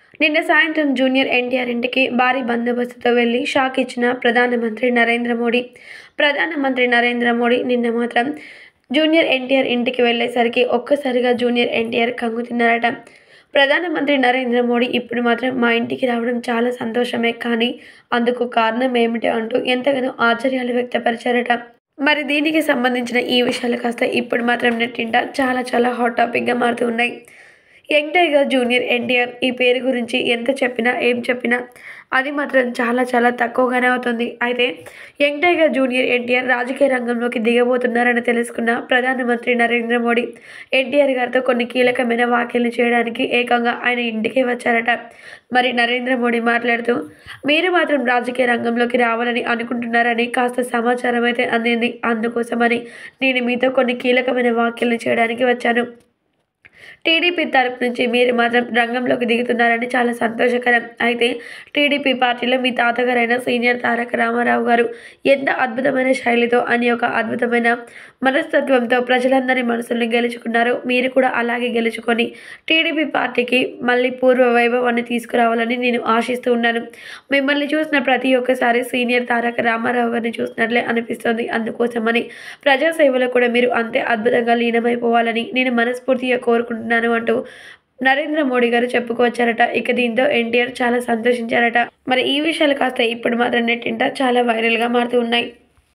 నిన్న సాయంత్రం జూనియర్ ఎన్టీఆర్ ఇంటికి భారీ బందోబస్తుతో వెళ్లి షాక్ ఇచ్చిన ప్రధానమంత్రి నరేంద్ర మోడీ ప్రధానమంత్రి నరేంద్ర మోడీ నిన్న మాత్రం జూనియర్ ఎన్టీఆర్ ఇంటికి వెళ్ళేసరికి ఒక్కసారిగా జూనియర్ ఎన్టీఆర్ కంగు తిన్నారట ప్రధానమంత్రి నరేంద్ర మోడీ ఇప్పుడు మాత్రం మా ఇంటికి రావడం చాలా సంతోషమే కానీ అందుకు కారణం ఏమిటి అంటూ ఎంతగానో ఆశ్చర్యాలు వ్యక్తపరిచారట మరి దీనికి సంబంధించిన ఈ విషయాలు కాస్త ఇప్పుడు మాత్రం నెట్టింట చాలా చాలా హాట్ టాపిక్గా మారుతూ ఉన్నాయి యంగ్ టైగర్ జూనియర్ ఎన్టీఆర్ ఈ పేరు గురించి ఎంత చెప్పినా ఏం చెప్పినా అది మాత్రం చాలా చాలా తక్కువగానే అవుతుంది అయితే యంగ్ టైగర్ జూనియర్ ఎన్టీఆర్ రాజకీయ రంగంలోకి దిగబోతున్నారని తెలుసుకున్న ప్రధానమంత్రి నరేంద్ర మోడీ ఎన్టీఆర్ గారితో కొన్ని కీలకమైన వ్యాఖ్యలు చేయడానికి ఏకంగా ఆయన ఇంటికే వచ్చారట మరి నరేంద్ర మోడీ మాట్లాడుతూ మీరు మాత్రం రాజకీయ రంగంలోకి రావాలని అనుకుంటున్నారని కాస్త సమాచారం అయితే అందింది అందుకోసమని నేను మీతో కొన్ని కీలకమైన వ్యాఖ్యలు చేయడానికి వచ్చాను టీడీపీ తరపు నుంచి మీరు మాత్రం రంగంలోకి దిగుతున్నారని చాలా సంతోషకరం అయితే టీడీపీ పార్టీలో మీ తాతగారైన సీనియర్ తారక రామారావు గారు ఎంత అద్భుతమైన శైలితో అని ఒక అద్భుతమైన మనస్తత్వంతో ప్రజలందరి మనసుల్ని గెలుచుకున్నారు మీరు కూడా అలాగే గెలుచుకొని టీడీపీ పార్టీకి మళ్ళీ పూర్వ వైభవాన్ని తీసుకురావాలని నేను ఆశిస్తూ ఉన్నాను మిమ్మల్ని చూసిన ప్రతి ఒక్కసారి సీనియర్ తారక రామారావు గారిని చూసినట్లే అనిపిస్తుంది అందుకోసమని ప్రజాసేవలో కూడా మీరు అంతే అద్భుతంగా లీనమైపోవాలని నేను మనస్ఫూర్తిగా కోరుకుంటున్నాను అంటూ నరేంద్ర మోడీ గారు చెప్పుకొచ్చారట ఇక దీంతో ఎన్టీఆర్ చాలా సంతోషించారట మరి ఈ విషయాలు కాస్త ఇప్పుడు మాత్రం నెట్టింట చాలా వైరల్గా మారుతూ ఉన్నాయి